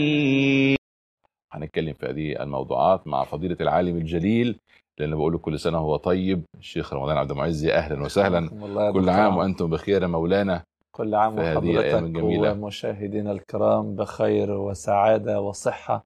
هنتكلم في هذه الموضوعات مع فضيلة العالم الجليل لأن بقول له كل سنة هو طيب الشيخ رمضان عبد المعز أهلا وسهلا حياكم الله يا كل دكتور عام عمرو. وأنتم بخير يا مولانا كل عام في هذه الأيام وحضرتك الجميلة. ومشاهدينا الكرام بخير وسعادة وصحة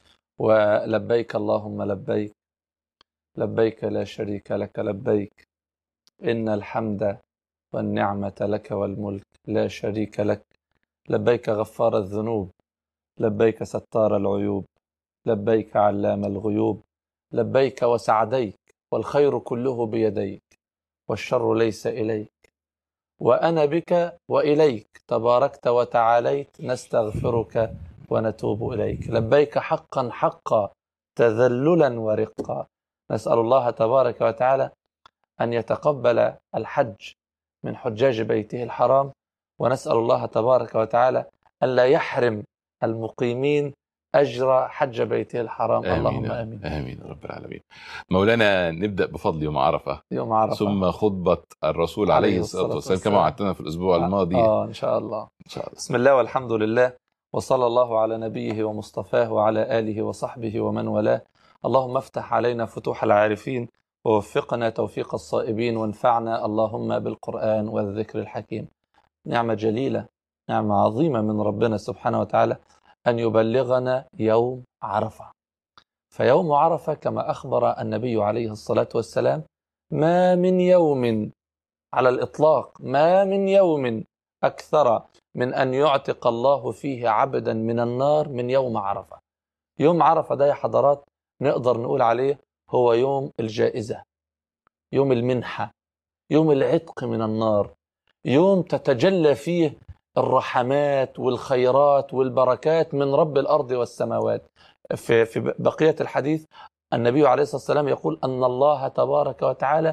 ولبيك اللهم لبيك لبيك لا شريك لك لبيك إن الحمد والنعمة لك والملك لا شريك لك لبيك غفار الذنوب لبيك ستار العيوب لبيك علام الغيوب لبيك وسعديك والخير كله بيديك والشر ليس إليك وأنا بك وإليك تباركت وتعاليت نستغفرك ونتوب إليك لبيك حقا حقا تذللا ورقا نسأل الله تبارك وتعالى أن يتقبل الحج من حجاج بيته الحرام ونسأل الله تبارك وتعالى أن لا يحرم المقيمين أجر حج بيته الحرام اللهم آمين آمين يا رب العالمين مولانا نبدأ بفضل يوم عرفة يوم عرفة ثم خطبة الرسول عليه عليه الصلاة الصلاة والسلام كما والسلام. وعدتنا في الأسبوع الماضي آه إن شاء الله إن شاء الله بسم الله والحمد لله وصلى الله على نبيه ومصطفاه وعلى آله وصحبه ومن والاه اللهم افتح علينا فتوح العارفين ووفقنا توفيق الصائبين وانفعنا اللهم بالقرآن والذكر الحكيم نعمة جليلة نعمة عظيمة من ربنا سبحانه وتعالى أن يبلغنا يوم عرفة فيوم عرفة كما أخبر النبي عليه الصلاة والسلام ما من يوم على الإطلاق ما من يوم أكثر من أن يعتق الله فيه عبدا من النار من يوم عرفة يوم عرفة ده يا حضرات نقدر نقول عليه هو يوم الجائزة يوم المنحة يوم العتق من النار يوم تتجلى فيه الرحمات والخيرات والبركات من رب الأرض والسماوات في, في بقية الحديث النبي عليه الصلاة والسلام يقول أن الله تبارك وتعالى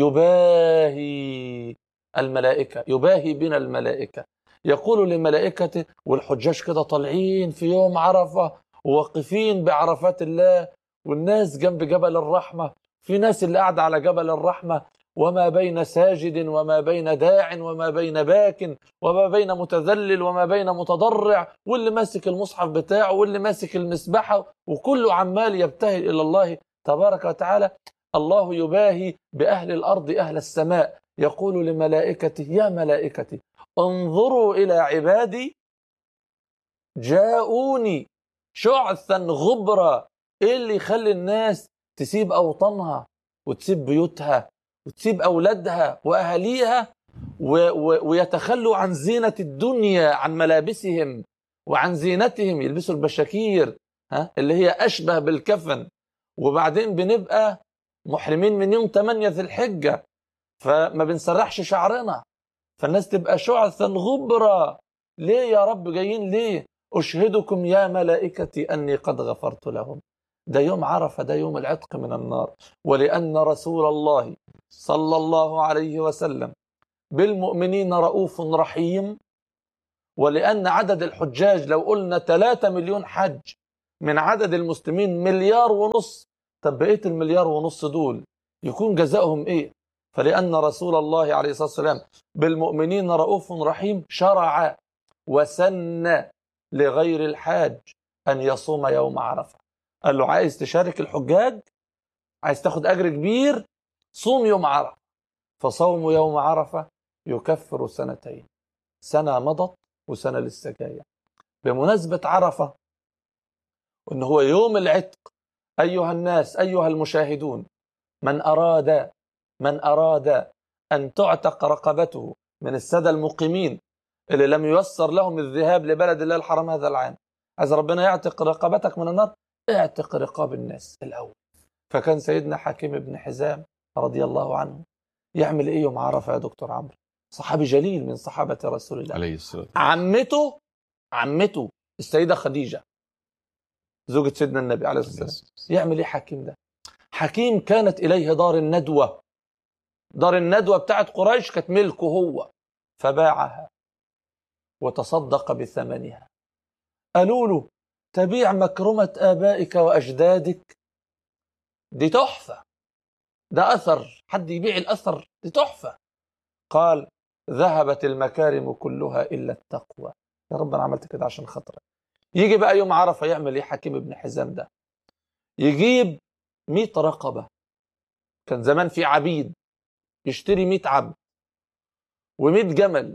يباهي الملائكة يباهي بنا الملائكة يقول لملائكته والحجاج كده طالعين في يوم عرفة وواقفين بعرفات الله والناس جنب جبل الرحمة في ناس اللي قاعدة على جبل الرحمة وما بين ساجد وما بين داع وما بين باك وما بين متذلل وما بين متضرع واللي ماسك المصحف بتاعه واللي ماسك المسبحة وكله عمال يبتهل إلى الله تبارك وتعالى الله يباهي بأهل الأرض أهل السماء يقول لملائكته يا ملائكتي انظروا إلى عبادي جاءوني شعثا غبرا ايه اللي يخلي الناس تسيب اوطانها وتسيب بيوتها وتسيب اولادها واهاليها و و ويتخلوا عن زينه الدنيا عن ملابسهم وعن زينتهم يلبسوا البشاكير ها اللي هي اشبه بالكفن وبعدين بنبقى محرمين من يوم 8 ذي الحجه فما بنسرحش شعرنا فالناس تبقى شعثا غبرا ليه يا رب جايين ليه أشهدكم يا ملائكتي أني قد غفرت لهم ده يوم عرفة ده يوم العتق من النار ولأن رسول الله صلى الله عليه وسلم بالمؤمنين رؤوف رحيم ولأن عدد الحجاج لو قلنا 3 مليون حج من عدد المسلمين مليار ونص طب بقية المليار ونص دول يكون جزاؤهم إيه فلأن رسول الله عليه الصلاة والسلام بالمؤمنين رؤوف رحيم شرع وسن لغير الحاج أن يصوم يوم عرفة قال له عايز تشارك الحجاج عايز تاخد أجر كبير صوم يوم عرفة فصوم يوم عرفة يكفر سنتين سنة مضت وسنة لسه جاية بمناسبة عرفة وإن هو يوم العتق أيها الناس أيها المشاهدون من أراد من أراد أن تعتق رقبته من السادة المقيمين اللي لم ييسر لهم الذهاب لبلد الله الحرام هذا العام عايز ربنا يعتق رقبتك من النار اعتق رقاب الناس الأول فكان سيدنا حكيم بن حزام رضي الله عنه يعمل ايه يوم عرفه يا دكتور عمرو صحابي جليل من صحابه رسول الله عليه الصلاة والسلام عمته عمته السيده خديجه زوجة سيدنا النبي عليه الصلاه والسلام يعمل ايه حكيم ده حكيم كانت اليه دار الندوه دار الندوه بتاعت قريش كانت ملكه هو فباعها وتصدق بثمنها قالوا له تبيع مكرمه ابائك واجدادك دي تحفه ده اثر حد يبيع الاثر دي تحفه قال ذهبت المكارم كلها الا التقوى يا رب انا عملت كده عشان خاطرك يجي بقى يوم عرفه يعمل ايه حكيم بن حزام ده يجيب 100 رقبه كان زمان في عبيد يشتري 100 عبد و100 جمل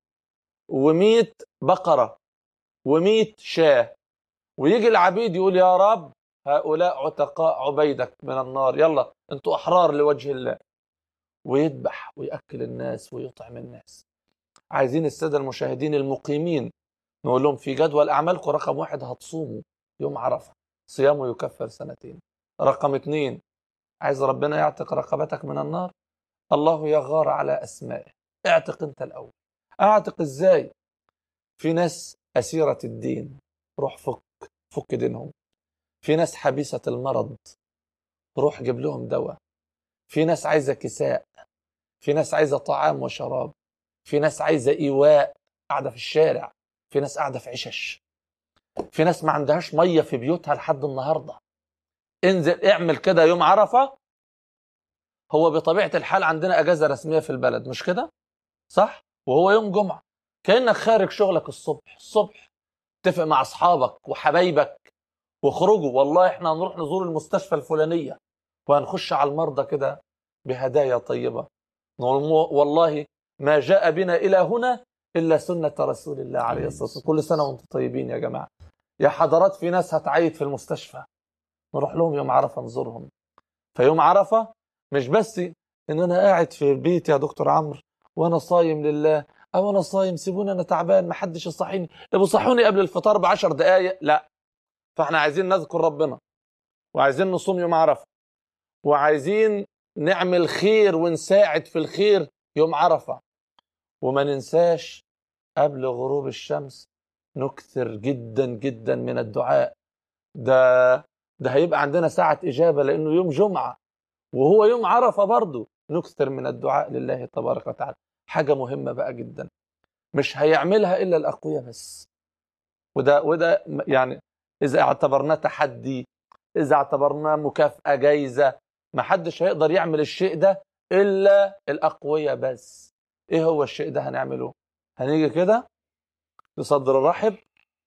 و100 بقره و100 شاه ويجي العبيد يقول يا رب هؤلاء عتقاء عبيدك من النار يلا انتوا احرار لوجه الله ويذبح ويأكل الناس ويطعم الناس عايزين السادة المشاهدين المقيمين نقول لهم في جدول أعمالكم رقم واحد هتصوموا يوم عرفة صيامه يكفر سنتين رقم اثنين عايز ربنا يعتق رقبتك من النار الله يغار على أسمائه اعتق انت الأول اعتق ازاي في ناس أسيرة الدين روح فك فك دينهم في ناس حبيسة المرض روح جيب لهم دواء في ناس عايزة كساء في ناس عايزة طعام وشراب في ناس عايزة إيواء قاعدة في الشارع في ناس قاعدة في عشش في ناس ما عندهاش مية في بيوتها لحد النهاردة انزل اعمل كده يوم عرفة هو بطبيعة الحال عندنا أجازة رسمية في البلد مش كده صح وهو يوم جمعة كأنك خارج شغلك الصبح الصبح اتفق مع أصحابك وحبايبك واخرجوا والله احنا هنروح نزور المستشفى الفلانية وهنخش على المرضى كده بهدايا طيبة نقول والله ما جاء بنا إلى هنا إلا سنة رسول الله عليه الصلاة والسلام كل سنة وانتم طيبين يا جماعة يا حضرات في ناس هتعيد في المستشفى نروح لهم يوم عرفة نزورهم فيوم عرفة مش بس ان انا قاعد في البيت يا دكتور عمرو وانا صايم لله او انا صايم سيبوني انا تعبان ما حدش يصحيني ابقوا صحوني قبل الفطار بعشر دقايق لا فاحنا عايزين نذكر ربنا وعايزين نصوم يوم عرفة وعايزين نعمل خير ونساعد في الخير يوم عرفة وما ننساش قبل غروب الشمس نكثر جدا جدا من الدعاء ده ده هيبقى عندنا ساعة إجابة لأنه يوم جمعة وهو يوم عرفة برضه نكثر من الدعاء لله تبارك وتعالى حاجة مهمة بقى جدا مش هيعملها إلا الأقوياء بس وده وده يعني إذا اعتبرناه تحدي إذا اعتبرناه مكافأة جايزة ما حدش هيقدر يعمل الشيء ده إلا الأقوياء بس إيه هو الشيء ده هنعمله هنيجي كده بصدر رحب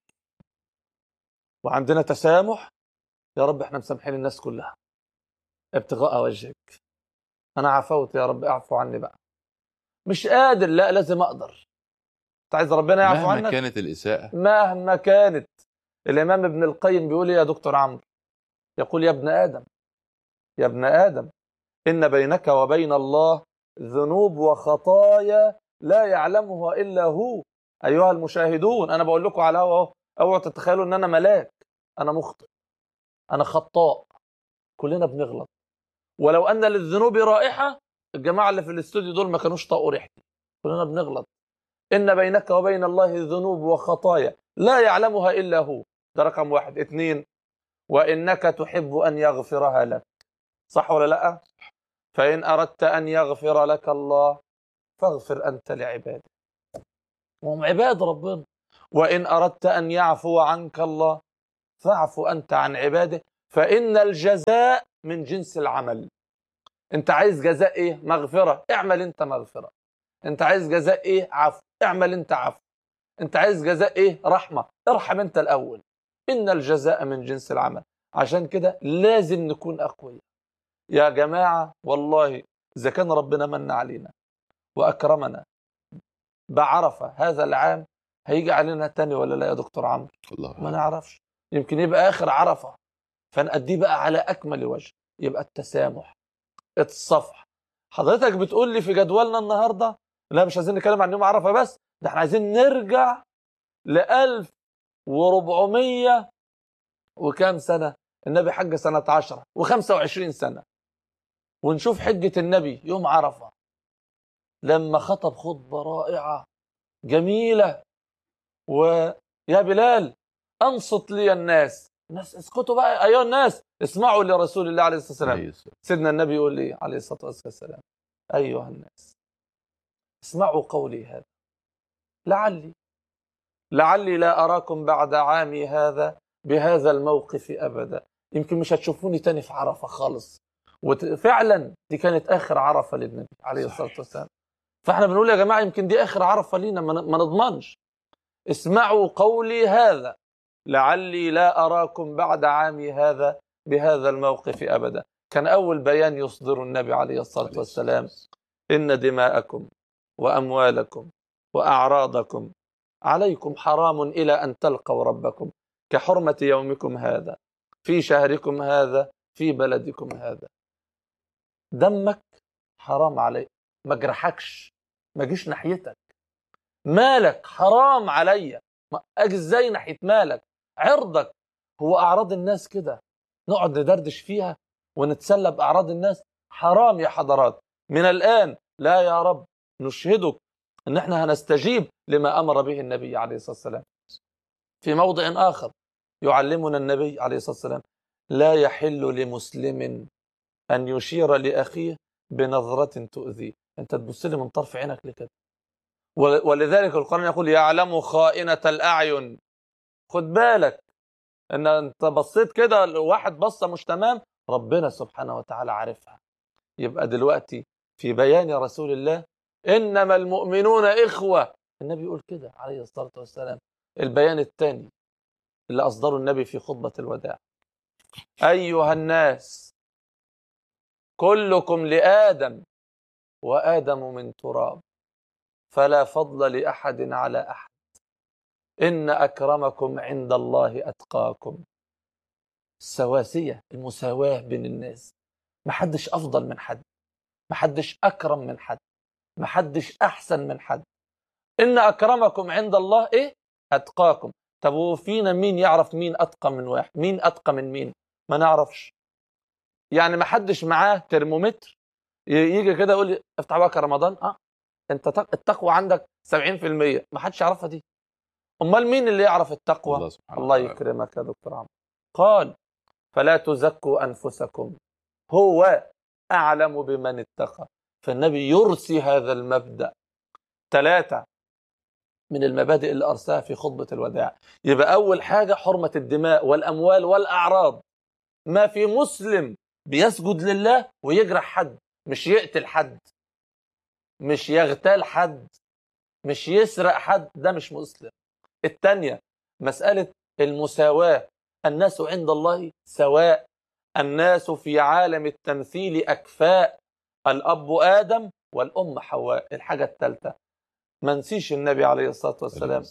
وعندنا تسامح يا رب احنا مسامحين الناس كلها ابتغاء وجهك انا عفوت يا رب اعفو عني بقى مش قادر لا لازم اقدر انت عايز ربنا يعفو مهما عنك كانت الإساءة مهما كانت الامام ابن القيم بيقول إيه يا دكتور عمرو يقول يا ابن ادم يا ابن ادم ان بينك وبين الله ذنوب وخطايا لا يعلمها الا هو ايها المشاهدون انا بقول لكم على اهو اوعوا تتخيلوا ان انا ملاك انا مخطئ انا خطاء كلنا بنغلط ولو ان للذنوب رائحه الجماعه اللي في الاستوديو دول ما كانوش طاقوا ريحتي كلنا بنغلط ان بينك وبين الله ذنوب وخطايا لا يعلمها الا هو ده رقم واحد اثنين وانك تحب ان يغفرها لك صح ولا لا فان اردت ان يغفر لك الله فاغفر انت لعباده وهم عباد ربنا وان اردت ان يعفو عنك الله فاعف انت عن عباده فان الجزاء من جنس العمل انت عايز جزاء ايه مغفره اعمل انت مغفره انت عايز جزاء ايه عفو اعمل انت عفو انت عايز جزاء ايه رحمه ارحم انت الاول ان الجزاء من جنس العمل عشان كده لازم نكون اقوياء يا جماعه والله اذا كان ربنا من علينا واكرمنا بعرفه هذا العام هيجي علينا تاني ولا لا يا دكتور عمرو الله ما نعرفش يمكن يبقى اخر عرفه فنأديه بقى على اكمل وجه يبقى التسامح الصفح حضرتك بتقول لي في جدولنا النهارده لا مش عايزين نتكلم عن يوم عرفه بس ده احنا عايزين نرجع ل 1400 وكام سنه النبي حج سنه 10 و25 سنه ونشوف حجه النبي يوم عرفه لما خطب خطبه رائعه جميله ويا بلال انصت لي الناس الناس اسكتوا بقى ايها الناس اسمعوا لرسول الله عليه الصلاه والسلام عليه الصلاة سيدنا النبي يقول لي عليه الصلاه والسلام ايها الناس اسمعوا قولي هذا لعلي لعلي لا اراكم بعد عامي هذا بهذا الموقف ابدا يمكن مش هتشوفوني تاني في عرفه خالص وفعلا دي كانت اخر عرفه للنبي عليه صحيح. الصلاه والسلام فاحنا بنقول يا جماعه يمكن دي اخر عرفه لينا ما ما نضمنش اسمعوا قولي هذا لعلي لا أراكم بعد عامي هذا بهذا الموقف أبدا كان أول بيان يصدر النبي عليه الصلاة والسلام إن دماءكم وأموالكم وأعراضكم عليكم حرام إلى أن تلقوا ربكم كحرمة يومكم هذا في شهركم هذا في بلدكم هذا دمك حرام عليك ما جرحكش ما جيش ناحيتك مالك حرام عليا ما اجي ازاي ناحيه مالك عرضك هو اعراض الناس كده نقعد ندردش فيها ونتسلى باعراض الناس حرام يا حضرات من الان لا يا رب نشهدك ان احنا هنستجيب لما امر به النبي عليه الصلاه والسلام في موضع اخر يعلمنا النبي عليه الصلاه والسلام لا يحل لمسلم ان يشير لاخيه بنظره تؤذيه انت تبص لي من طرف عينك لكده ول- ولذلك القرآن يقول يعلم خائنة الأعين خد بالك ان انت بصيت كده واحد بصة مش تمام ربنا سبحانه وتعالى عارفها يبقى دلوقتي في بيان رسول الله إنما المؤمنون إخوة النبي يقول كده عليه الصلاة والسلام البيان الثاني اللي أصدره النبي في خطبة الوداع أيها الناس كلكم لآدم وآدم من تراب فلا فضل لأحد على أحد إن أكرمكم عند الله أتقاكم السواسية المساواة بين الناس محدش أفضل من حد محدش أكرم من حد محدش أحسن من حد إن أكرمكم عند الله إيه أتقاكم طب وفينا مين يعرف مين أتقى من واحد مين أتقى من مين ما نعرفش يعني محدش معاه ترمومتر ي- يجي كده يقول لي افتح بقى رمضان اه انت تق- التقوى عندك 70% ما حدش يعرفها دي امال مين اللي يعرف التقوى الله سبحانه الله وتعالى. يكرمك يا دكتور عمرو قال فلا تزكوا انفسكم هو اعلم بمن اتقى فالنبي يرسي هذا المبدا ثلاثه من المبادئ اللي ارساها في خطبه الوداع يبقى اول حاجه حرمه الدماء والاموال والاعراض ما في مسلم بيسجد لله ويجرح حد مش يقتل حد مش يغتال حد مش يسرق حد ده مش مسلم الثانية مسألة المساواة الناس عند الله سواء الناس في عالم التمثيل أكفاء الأب آدم والأم حواء الحاجة الثالثة ما نسيش النبي عليه الصلاة والسلام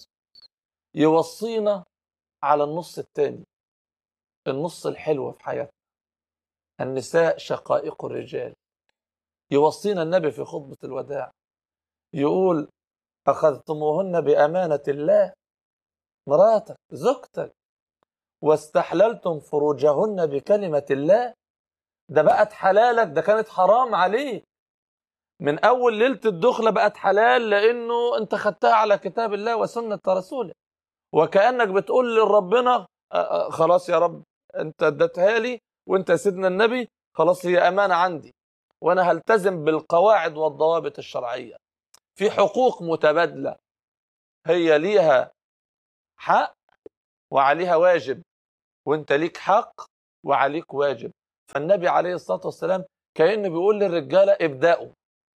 يوصينا على النص الثاني النص الحلو في حياتنا النساء شقائق الرجال يوصينا النبي في خطبة الوداع يقول أخذتموهن بأمانة الله مراتك زوجتك واستحللتم فروجهن بكلمة الله ده بقت حلالك ده كانت حرام عليك من أول ليلة الدخلة بقت حلال لأنه أنت خدتها على كتاب الله وسنة رسوله وكأنك بتقول لربنا آه، آه، خلاص يا رب أنت اديتها لي وأنت يا سيدنا النبي خلاص هي أمانة عندي وأنا هلتزم بالقواعد والضوابط الشرعية في حقوق متبادلة هي ليها حق وعليها واجب وانت ليك حق وعليك واجب فالنبي عليه الصلاة والسلام كأنه بيقول للرجالة ابدأوا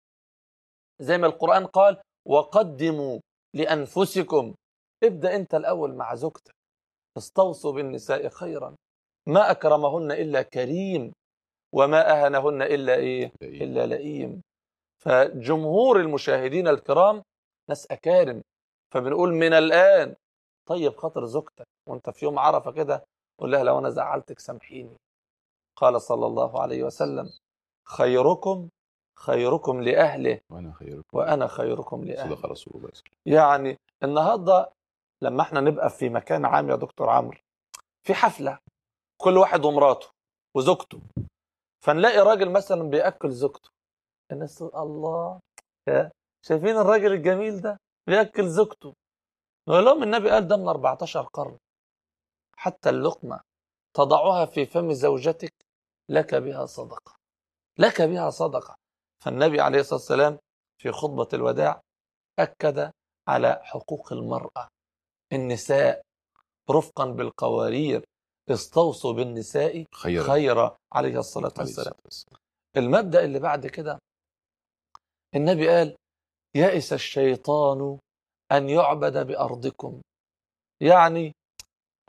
زي ما القرآن قال وقدموا لأنفسكم ابدأ انت الأول مع زوجتك استوصوا بالنساء خيرا ما أكرمهن إلا كريم وما أهنهن إلا إيه إلا لئيم فجمهور المشاهدين الكرام ناس أكارم فبنقول من الآن طيب خاطر زوجتك وانت في يوم عرفة كده قول لها لو أنا زعلتك سامحيني قال صلى الله عليه وسلم خيركم خيركم لأهله وانا خيركم وأنا خيركم لأهله صدق رسول الله صلى يعني النهارده لما احنا نبقى في مكان عام يا دكتور عمرو في حفله كل واحد ومراته وزوجته فنلاقي راجل مثلا بياكل زوجته الناس تقول الله يا شايفين الراجل الجميل ده بياكل زوجته نقول لهم النبي قال ده من 14 قرن حتى اللقمه تضعها في فم زوجتك لك بها صدقه لك بها صدقه فالنبي عليه الصلاه والسلام في خطبه الوداع اكد على حقوق المرأة النساء رفقا بالقوارير استوصوا بالنساء خيرا خيرا عليه الصلاة عليه والسلام الصلاة والسلام. المبدأ اللي بعد كده النبي قال يئس الشيطان أن يعبد بأرضكم يعني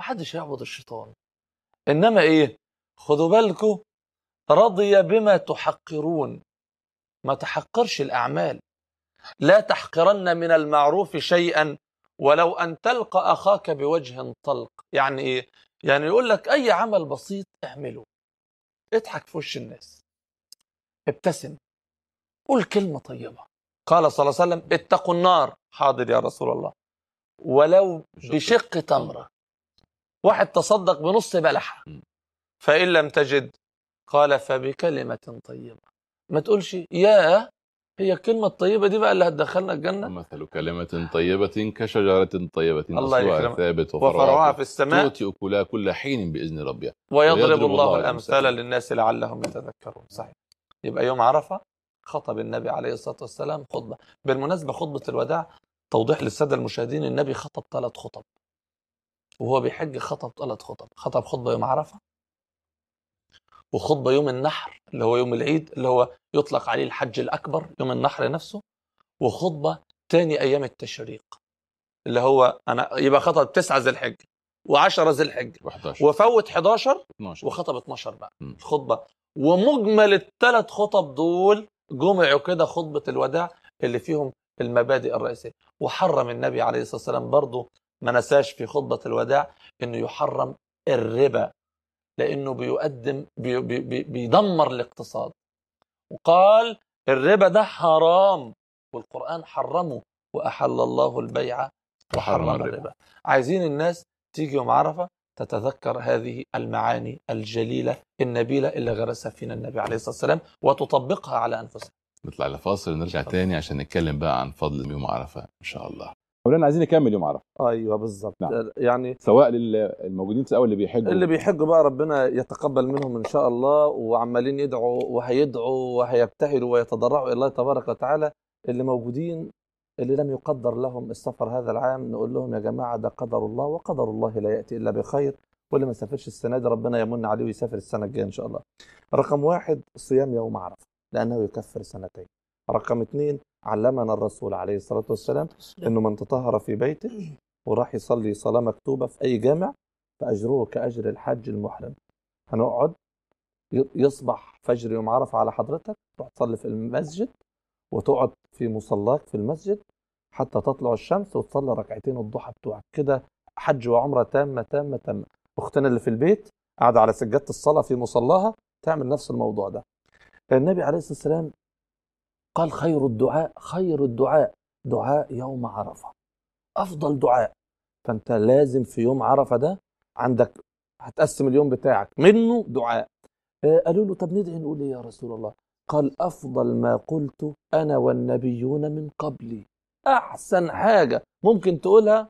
محدش يعبد الشيطان انما ايه خدوا بالكم رضي بما تحقرون ما تحقرش الاعمال لا تحقرن من المعروف شيئا ولو ان تلقى اخاك بوجه طلق يعني ايه يعني يقول لك اي عمل بسيط اعمله اضحك في وش الناس ابتسم قول كلمه طيبه قال صلى الله عليه وسلم اتقوا النار حاضر يا رسول الله ولو بشق تمره واحد تصدق بنص بلحه م. فان لم تجد قال فبكلمه طيبه ما تقولش يا هي الكلمه الطيبه دي بقى اللي هتدخلنا الجنه ومثل كلمة طيبة كشجرة طيبة الله أصلها يكرمك. ثابت وفرعها وفرعها في السماء تؤتي أكلها كل حين بإذن ربها ويضرب ويضرب الله الله الامثال الأمثال. للناس لعلهم يتذكرون صحيح يبقى يوم عرفه خطب النبي عليه الصلاه والسلام خطبه بالمناسبه خطبه الوداع توضيح للساده المشاهدين النبي خطب ثلاث خطب وهو بيحج خطب ثلاث خطب خطب خطبه يوم عرفه وخطبه يوم النحر اللي هو يوم العيد اللي هو يطلق عليه الحج الاكبر يوم النحر نفسه وخطبه تاني ايام التشريق اللي هو انا يبقى خطب 9 ذي الحج و10 ذي الحج و11 وفوت 11 12 وخطب 12 بقى م. الخطبه ومجمل الثلاث خطب دول جمعوا كده خطبه الوداع اللي فيهم المبادئ الرئيسيه وحرم النبي عليه الصلاه والسلام برضه ما نساش في خطبه الوداع انه يحرم الربا لانه بيقدم بي بي بي بيدمر الاقتصاد وقال الربا ده حرام والقران حرمه واحل الله البيع وحرم وحرم الربا الربا. عايزين الناس تيجي يوم عرفه تتذكر هذه المعاني الجليله النبيله اللي غرسها فينا النبي عليه الصلاه والسلام وتطبقها على انفسنا نطلع لفاصل ونرجع اتفضل. تاني عشان نتكلم بقى عن فضل يوم عرفة إن شاء الله مولانا عايزين نكمل يوم عرفة ايوه بالظبط نعم. يعني سواء للموجودين سواء اللي بيحجوا اللي بيحجوا بقى ربنا يتقبل منهم ان شاء الله وعمالين يدعوا وهيدعوا وهيبتهلوا ويتضرعوا الى الله تبارك وتعالى اللي موجودين اللي لم يقدر لهم السفر هذا العام نقول لهم يا جماعه ده قدر الله وقدر الله لا ياتي الا بخير واللي ما سافرش السنه دي ربنا يمن عليه ويسافر السنه الجايه ان شاء الله. رقم واحد صيام يوم عرفه لانه يكفر سنتين. رقم اثنين علمنا الرسول عليه الصلاه والسلام انه من تطهر في بيته وراح يصلي صلاه مكتوبه في اي جامع فاجره كاجر الحج المحرم. هنقعد ي- يصبح فجر يوم عرفه على حضرتك تروح تصلي في المسجد وتقعد في مصلاك في المسجد حتى تطلع الشمس وتصلي ركعتين الضحى بتوعك كده حج وعمره تامه تامه تامه اختنا اللي في البيت قاعده على سجاده الصلاه في مصلاها تعمل نفس الموضوع ده النبي عليه الصلاه والسلام قال خير الدعاء خير الدعاء دعاء يوم عرفه افضل دعاء فانت لازم في يوم عرفه ده عندك هتقسم اليوم بتاعك منه دعاء آه، قالوا له طب ندعي نقول ايه يا رسول الله قال افضل ما قلت انا والنبيون من قبلي احسن حاجه ممكن تقولها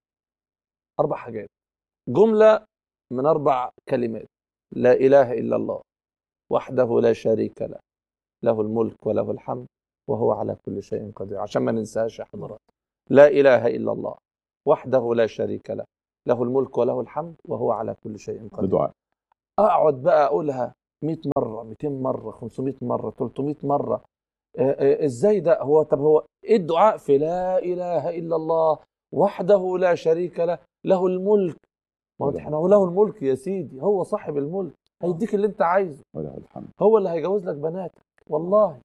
اربع حاجات جمله من اربع كلمات لا اله الا الله وحده لا شريك له له الملك وله الحمد وهو على كل شيء قدير عشان ما ننساهاش يا حضرات لا اله الا الله وحده لا شريك له له الملك وله الحمد وهو على كل شيء قدير بدعاء اقعد بقى اقولها 100 مره 200 مره 500 مره 300 مره آه، آه، ازاي ده هو طب هو ايه الدعاء في لا اله الا الله وحده لا شريك له له الملك ما هو احنا هو له الملك يا سيدي هو صاحب الملك هيديك اللي انت عايزه وله الحمد هو اللي هيجوز لك بناتك والله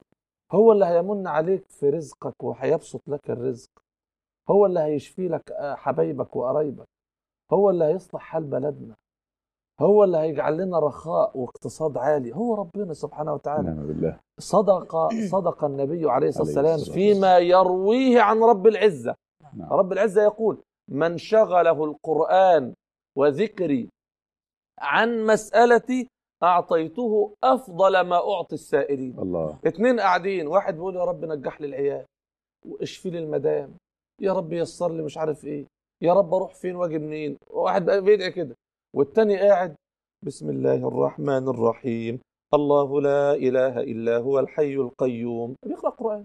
هو اللي هيمن عليك في رزقك وهيبسط لك الرزق هو اللي هيشفي لك آه، حبايبك وقرايبك هو اللي هيصلح حال بلدنا هو اللي هيجعل لنا رخاء واقتصاد عالي هو ربنا سبحانه وتعالى نعم بالله صدق صدق النبي عليه الصلاة عليه والسلام الصلاة فيما يرويه عن رب العزة نعم. رب العزة يقول من شغله القرآن وذكري عن مسألتي أعطيته أفضل ما أعطي السائلين الله اتنين قاعدين واحد بيقول يا رب نجح لي العيال واشفي لي المدام يا رب يسر لي مش عارف ايه يا رب اروح فين واجي منين واحد بقى بيدعي كده والتاني قاعد بسم الله الرحمن الرحيم الله لا اله الا هو الحي القيوم بيقرا قران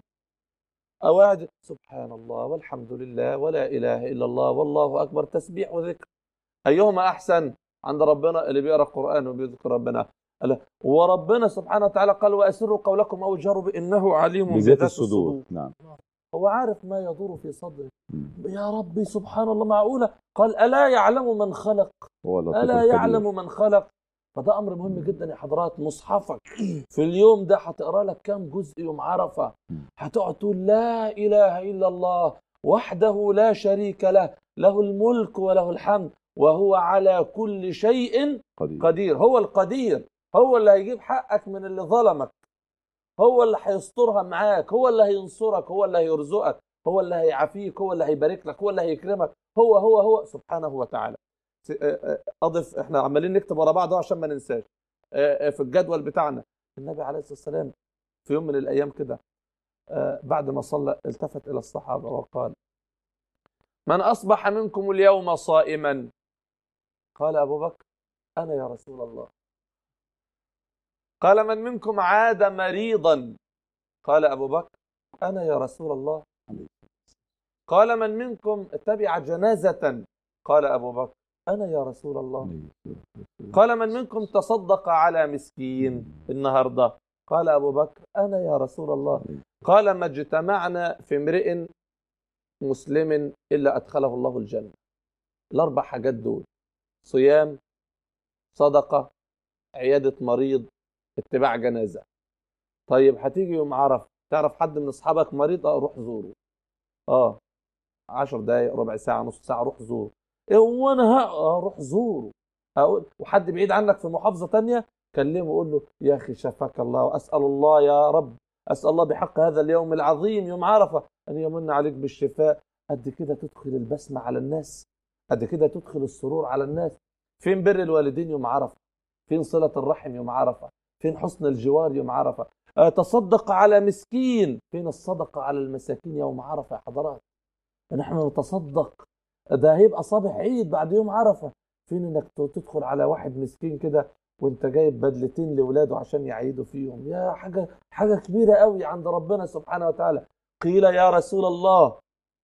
او قاعد سبحان الله والحمد لله ولا اله الا الله والله اكبر تسبيح وذكر ايهما احسن عند ربنا اللي بيقرا قران وبيذكر ربنا قال وربنا سبحانه وتعالى قال واسروا قولكم او جروا انه عليم بذات الصدور نعم هو عارف ما يدور في صدره مم. يا ربي سبحان الله معقولة قال ألا يعلم من خلق هو اللطيف ألا الخبير. يعلم من خلق فده أمر مهم جدا يا حضرات مصحفك في اليوم ده هتقرا لك كام جزء يوم عرفة مم. هتقعد تقول لا إله إلا الله وحده لا شريك له له الملك وله الحمد وهو على كل شيء قدير قدير هو القدير هو اللي هيجيب حقك من اللي ظلمك هو اللي هيسترها معاك هو اللي هينصرك هو اللي هيرزقك هو اللي هيعافيك هو اللي هيبارك لك هو اللي هيكرمك هو هو هو سبحانه وتعالى س- آه، آه، اضف احنا عمالين نكتب ورا بعض أهو عشان ما ننساش آه، آه، في الجدول بتاعنا النبي عليه الصلاه والسلام في يوم من الايام كده آه، بعد ما صلى التفت الى الصحابه وقال من اصبح منكم اليوم صائما قال ابو بكر انا يا رسول الله قال من منكم عاد مريضا قال ابو بكر انا يا رسول الله قال من منكم تبع جنازه قال ابو بكر انا يا رسول الله قال من منكم تصدق على مسكين النهارده قال ابو بكر انا يا رسول الله قال ما اجتمعنا في امرئ مسلم الا ادخله الله الجنه الاربع حاجات دول صيام صدقه عياده مريض اتباع جنازه طيب هتيجي يوم عرف تعرف حد من اصحابك مريض اه روح زوره اه عشر دقايق ربع ساعه نص ساعه روح زوره ايه هو انا ها اه روح زوره أقول وحد بعيد عنك في محافظه تانية كلمه وقول له يا اخي شفاك الله واسال الله يا رب اسال الله بحق هذا اليوم العظيم يوم عرفه ان يمن عليك بالشفاء قد كده تدخل البسمه على الناس قد كده تدخل السرور على الناس فين بر الوالدين يوم عرفه فين صله الرحم يوم عرفه فين حسن الجوار يوم عرفه آه، تصدق على مسكين فين الصدقه على المساكين يوم عرفه يا حضرات نحن نتصدق ده هيبقى صباح عيد بعد يوم عرفه فين انك ت- تدخل على واحد مسكين كده وانت جايب بدلتين لاولاده عشان يعيدوا فيهم يا حاجه حاجه كبيره قوي عند ربنا سبحانه وتعالى قيل يا رسول الله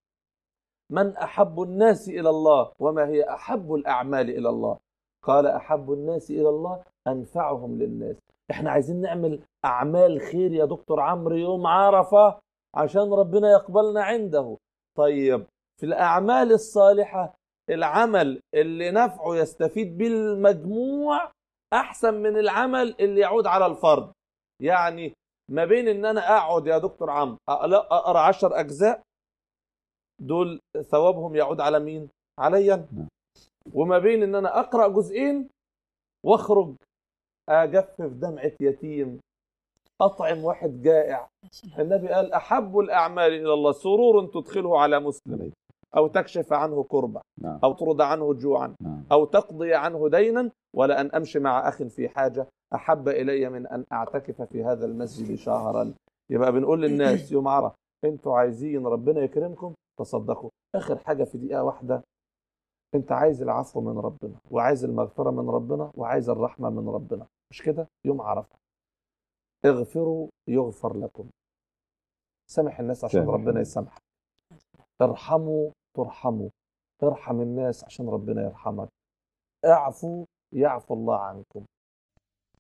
من احب الناس الى الله وما هي احب الاعمال الى الله قال احب الناس الى الله انفعهم للناس احنا عايزين نعمل اعمال خير يا دكتور عمرو يوم عرفه عشان ربنا يقبلنا عنده طيب في الاعمال الصالحه العمل اللي نفعه يستفيد بالمجموع احسن من العمل اللي يعود على الفرد يعني ما بين ان انا اقعد يا دكتور عمرو أ- لا اقرا عشر اجزاء دول ثوابهم يعود على مين عليا نعم. وما بين ان انا اقرا جزئين واخرج اجفف دمعه يتيم اطعم واحد جائع النبي قال احب الاعمال الى الله سرور تدخله على مسلم او تكشف عنه كربه نعم او ترد عنه جوعا نعم أو تقضي عنه دينا ولا أن أمشي مع أخ في حاجة أحب إلي من أن أعتكف في هذا المسجد شهرا يبقى بنقول للناس يوم عرف أنتوا عايزين ربنا يكرمكم تصدقوا آخر حاجة في دقيقة واحدة أنت عايز العفو من ربنا وعايز المغفرة من ربنا وعايز الرحمة من ربنا مش كده يوم عرفة اغفروا يغفر لكم سامح الناس عشان سامح ربنا الناس. يسامحك ارحموا ترحموا ارحم الناس عشان ربنا يرحمك اعفوا يعفو الله عنكم